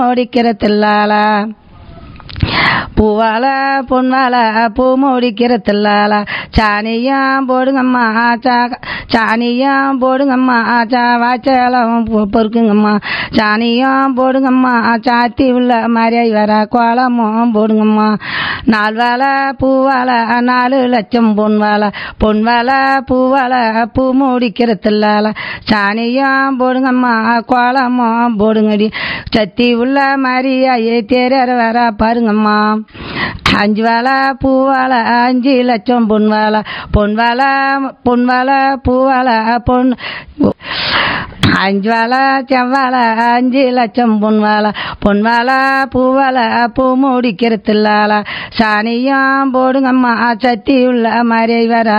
முடிக்கிற தில்லால பூவால பொன்வால பூ முடிக்கிற தில்லால சாணியம் போடுங்கம்மா சா சாணியம் போடுங்கம்மா சா வாய்ச்சாலம் பொறுக்குங்கம்மா சாணியம் போடுங்கம்மா சாத்தி உள்ள மாதிரி வர கோலமும் போடுங்கம்மா நாலு வேலை பூவால நாலு லட்சம் பொன் வாழை பொன் வாழை பூவால பூ முடிக்கிற தில்லால சாணியம் போடுங்கம்மா கோலமும் போடுங்கடி சத்தி உள்ள மாதிரி ஐயே தேர வர பாருங்கம்மா அஞ்சு வேலை பூவால அஞ்சு லட்சம் பொன் வாழை பொன் வாழை பொன் வாழை பூவால பொன் அஞ்சு வாழை செவ்வாழை அஞ்சு லட்சம் பொன் வாழை பொன் வாழை பூவால பூ முடிக்கிற தில்லால சாணியம் போடுங்கம்மா சத்தி உள்ள மாதிரி வர